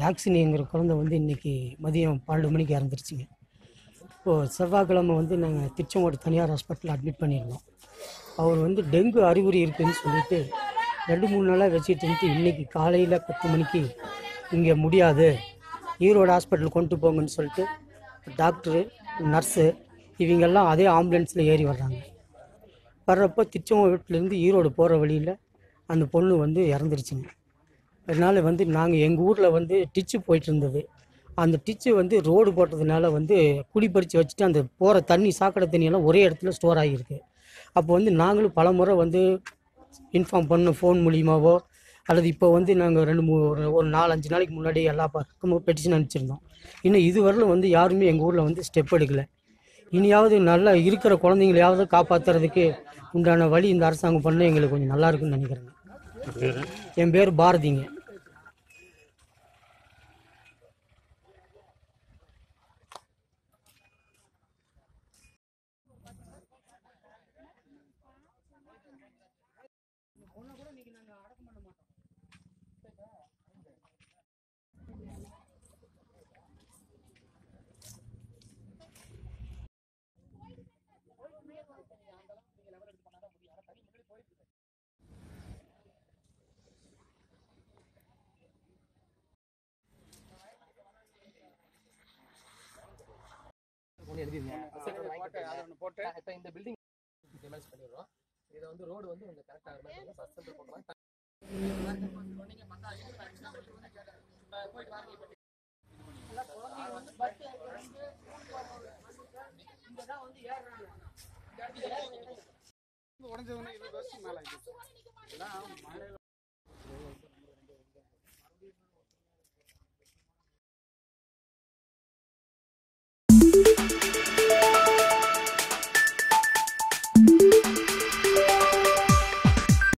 டாக்ஸினிங்கிற குழந்தை வந்து இன்னைக்கு மதியம் பன்னெண்டு மணிக்கு இறந்துருச்சுங்க இப்போது செவ்வாய்க்கிழமை வந்து நாங்கள் திருச்செங்கோடு தனியார் ஹாஸ்பிட்டலில் அட்மிட் பண்ணியிருந்தோம் அவர் வந்து டெங்கு அறிகுறி இருக்குதுன்னு சொல்லிட்டு ரெண்டு மூணு நாளாக வச்சுட்டு இருந்து இன்னைக்கு காலையில் பத்து மணிக்கு இங்கே முடியாது ஈரோடு ஹாஸ்பிட்டல் கொண்டு போங்கன்னு சொல்லிட்டு டாக்டரு நர்ஸு இவங்கெல்லாம் அதே ஆம்புலன்ஸில் ஏறி வர்றாங்க வர்றப்போ திருச்செங்கோட்டிலேருந்து ஈரோடு போகிற வழியில் அந்த பொண்ணு வந்து இறந்துருச்சுங்க அதனால் வந்து நாங்கள் எங்கள் ஊரில் வந்து டிச்சு போயிட்டு இருந்தது அந்த டிச்சு வந்து ரோடு போட்டதுனால வந்து குழி பறித்து வச்சுட்டு அந்த போகிற தண்ணி சாக்கடை தண்ணியெல்லாம் ஒரே இடத்துல ஸ்டோர் ஆகியிருக்கு அப்போ வந்து நாங்களும் பல முறை வந்து இன்ஃபார்ம் பண்ணோம் ஃபோன் மூலியமாவோ அல்லது இப்போ வந்து நாங்கள் ரெண்டு மூணு ஒரு ஒரு நாலஞ்சு நாளைக்கு முன்னாடி எல்லா பக்கமும் பெட்டிஷன் அனுப்பிச்சிருந்தோம் இன்னும் இதுவரையிலும் வந்து யாருமே எங்கள் ஊரில் வந்து ஸ்டெப் எடுக்கலை இனியாவது நல்லா இருக்கிற குழந்தைங்களையாவது காப்பாற்றுறதுக்கு உண்டான வழி இந்த அரசாங்கம் பண்ண எங்களுக்கு கொஞ்சம் நல்லா இருக்குன்னு நினைக்கிறேங்க என் பேர் பாரதிங்க ஒன்று எழுதிருங்க போட்டு இப்போ இந்த பில்டிங் டெமாலிஷ் பண்ணிடுறோம் இதை வந்து ரோடு வந்து கொஞ்சம் கரெக்டாக இருந்தால் சஸ்பெண்ட் போட்டலாம் உடஞ்சதுன்னா இருபது வருஷம் மேலே ஆயிடுச்சு